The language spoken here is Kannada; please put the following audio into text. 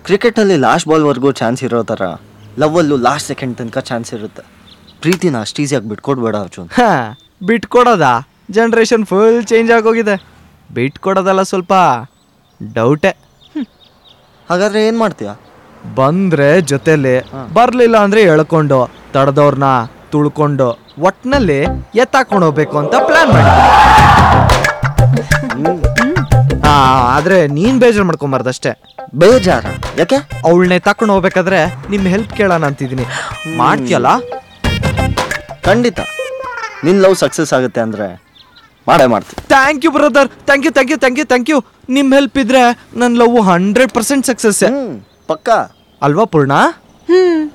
ಕ್ರಿಕೆಟಲ್ಲಿ ಲಾಸ್ಟ್ ಬಾಲ್ವರೆಗೂ ಚಾನ್ಸ್ ಇರೋ ಥರ ಲವ್ವಲ್ಲೂ ಲಾಸ್ಟ್ ಸೆಕೆಂಡ್ ತನಕ ಚಾನ್ಸ್ ಇರುತ್ತೆ ಪ್ರೀತಿನ ಅಷ್ಟು ಈಸಿಯಾಗಿ ಬಿಟ್ಕೊಡ್ಬೇಡ ಅರ್ಜುನ್ ಹಾ ಬಿಟ್ಕೊಡೋದಾ ಜನ್ರೇಷನ್ ಫುಲ್ ಚೇಂಜ್ ಆಗೋಗಿದೆ ಬಿಟ್ಕೊಡೋದಲ್ಲ ಸ್ವಲ್ಪ ಡೌಟೇ ಹಾಗಾದ್ರೆ ಏನು ಮಾಡ್ತೀಯಾ ಬಂದ್ರೆ ಜೊತೆಲಿ ಬರ್ಲಿಲ್ಲ ಅಂದ್ರೆ ಎಳ್ಕೊಂಡು ತಡೆದವ್ರನ್ನ ತುಳ್ಕೊಂಡು ಒಟ್ನಲ್ಲಿ ಎತ್ತಾಕೊಂಡು ಹೋಗ್ಬೇಕು ಅಂತ ಪ್ಲಾನ್ ಮಾಡಿ ಆ, ಆದ್ರೆ ನೀನ್ ಬೇಜಾರು ಮಾಡ್ಕೊಂಬಾರ್ದಷ್ಟೇ ಬೇಜಾರ ಯಾಕೆ ಅವಳನ್ನೇ ತಕೊಂಡು ಹೋಗ್ಬೇಕಾದ್ರೆ ನಿಮ್ ಹೆಲ್ಪ್ ಕೇಳೋಣ ಅಂತಿದೀನಿ ಮಾಡ್ತೀಯಲ್ಲ ಖಂಡಿತ ನಿನ್ನ ಲವ್ ಸಕ್ಸಸ್ ಆಗುತ್ತೆ ಅಂದರೆ ಮಾಡೇ ಮಾಡ್ತೀನಿ thank you brother thank you thank you thank you thank you ನಿಮ್ ಹೆಲ್ಪ್ ಇದ್ರೆ ನನ್ನ ಲವ್ ಹಂಡ್ರೆಡ್ ಪರ್ಸೆಂಟ್ ಸಕ್ಸಸ್ ಹ್ಞೂ ಪಕ್ಕಾ ಅಲ್ವಾ ಪೂರ್ಣ ಹ್ಮ್